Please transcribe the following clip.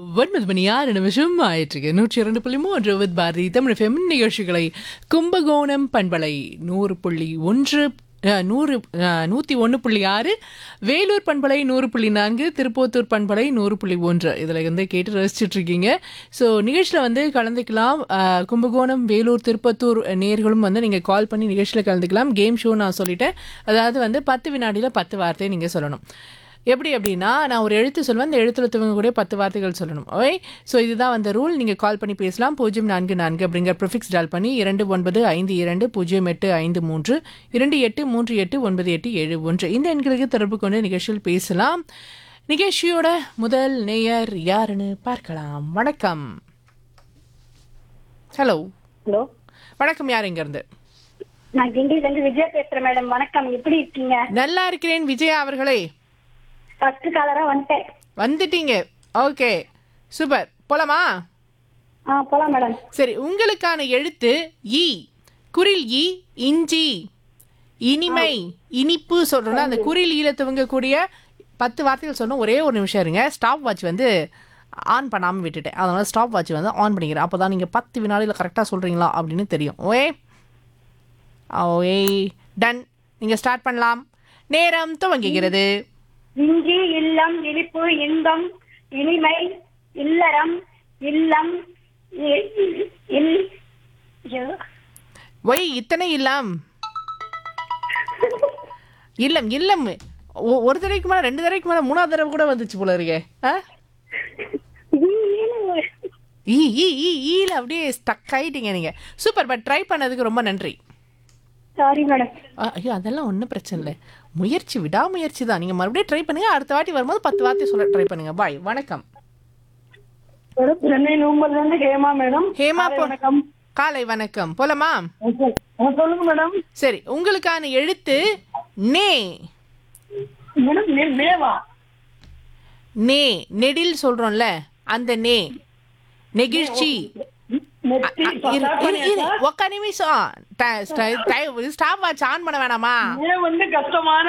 ஒன்பது மணி ஆறு நிமிஷம் ஆயிற்றுக்கு நூற்றி இரண்டு புள்ளி மூன்று வித் பாரதி தமிழ் ஃபெம் நிகழ்ச்சிகளை கும்பகோணம் பண்பலை நூறு புள்ளி ஒன்று அஹ், நூறு அஹ், நூற்றி ஒன்று புள்ளி ஆறு வேலூர் பண்பலை நூறு புள்ளி நான்கு திருப்போத்தூர் பண்பலை நூறு புள்ளி ஒன்று இதில் வந்து கேட்டு ரசிச்சுட்டு இருக்கீங்க ஸோ நிகழ்ச்சியில் வந்து கலந்துக்கலாம் அஹ், கும்பகோணம் வேலூர் திருப்பத்தூர் நேர்களும் வந்து நீங்கள் கால் பண்ணி நிகழ்ச்சியில் கலந்துக்கலாம் கேம் ஷோ நான் சொல்லிட்டேன் அதாவது வந்து பத்து வினாடியில் பத்து வார்த்தையை நீங்கள் சொல்லணும் எப்படி அப்படின்னா நான் ஒரு எழுத்து சொல்லுவேன் அந்த எழுத்துல துவங்கக்கூடிய பத்து வார்த்தைகள் சொல்லணும் ஓய் ஸோ இதுதான் அந்த ரூல் நீங்கள் கால் பண்ணி பேசலாம் பூஜ்ஜியம் நான்கு நான்கு அப்படிங்கிற ப்ரிஃபிக்ஸ் டால் பண்ணி இரண்டு ஒன்பது ஐந்து இரண்டு பூஜ்ஜியம் எட்டு ஐந்து மூன்று இரண்டு எட்டு மூன்று எட்டு ஒன்பது எட்டு ஏழு ஒன்று இந்த எண்களுக்கு தொடர்பு கொண்டு நிகழ்ச்சியில் பேசலாம் நிகழ்ச்சியோட முதல் நேயர் யாருன்னு பார்க்கலாம் வணக்கம் ஹலோ ஹலோ வணக்கம் யார் இங்கேருந்து நான் கிண்டில இருந்து விஜயா பேசுறேன் மேடம் வணக்கம் எப்படி இருக்கீங்க நல்லா இருக்கிறேன் விஜயா அவர்களே ஃபர்ஸ்ட் காலரா வந்துட்டேன் வந்துட்டீங்க ஓகே சூப்பர் போலாமா ஆ போலாம் மேடம் சரி உங்களுக்கான எழுத்து ஈ குரில் ஈ இஞ்சி இனிமை இனிப்பு சொல்றோம்ல அந்த குரில் ஈல துவங்கக்கூடிய பத்து வார்த்தைகள் சொன்னோம் ஒரே ஒரு நிமிஷம் இருங்க ஸ்டாப் வாட்ச் வந்து ஆன் பண்ணாமல் விட்டுட்டேன் அதனால ஸ்டாப் வாட்ச் வந்து ஆன் பண்ணிக்கிறேன் அப்போ தான் நீங்கள் பத்து வினாடியில் கரெக்டாக சொல்கிறீங்களா அப்படின்னு தெரியும் ஓே ஓே டன் நீங்கள் ஸ்டார்ட் பண்ணலாம் நேரம் துவங்குகிறது இஞ்சி இல்லம் இனிப்பு இன்பம் இனிமை இல்லறம் இல்லம் இ- இ- இல் ஐயோ. ஒய் இத்தனை இல்லம் இல்லம் இல்லம் ஒ- ஒரு தடவைக்கு மேலே ரெண்டு தடவைக்கு மேலே மூணாவது தடவை கூட வந்துச்சு போல இருக்கே ஆ ஈ- ஈ ஈ ஈ ஈல அப்படியே ஸ்டக் ஆயிட்டீங்க நீங்கள் சூப்பர் பட் ட்ரை பண்ணதுக்கு ரொம்ப நன்றி சாரி மேடம் ஆ, ஐயோ அதெல்லாம் ஒன்றும் பிரச்சனை இல்லை முயற்சி விடாமுயற்சி தான் நீங்கள் மறுபடியும் ட்ரை பண்ணுங்கள் அடுத்த வாட்டி வரும்போது பத்து வார்த்தை சொல்ல ட்ரை பண்ணுங்கள் பாய் வணக்கம் மேடம் சென்னை நூம்பல்ல இருந்து ஹேமா மேடம் ஹேமா காலை போ வணக்கம் காலை வணக்கம் போலாமா ஓகே. ஆ, சொல்லுங்க மேடம் சரி உங்களுக்கான எழுத்து நே மேடம் மே- மேவா நே நெடில் சொல்றோம்ல அந்த நே நெகிழ்ச்சி நெத்தி இரு- இரு- இரு. ஒக்க நிமிஷம் ஸ்டாப் வாட்ச் ஆன் பண்ண வேணாமா மே வந்து கஷ்டமான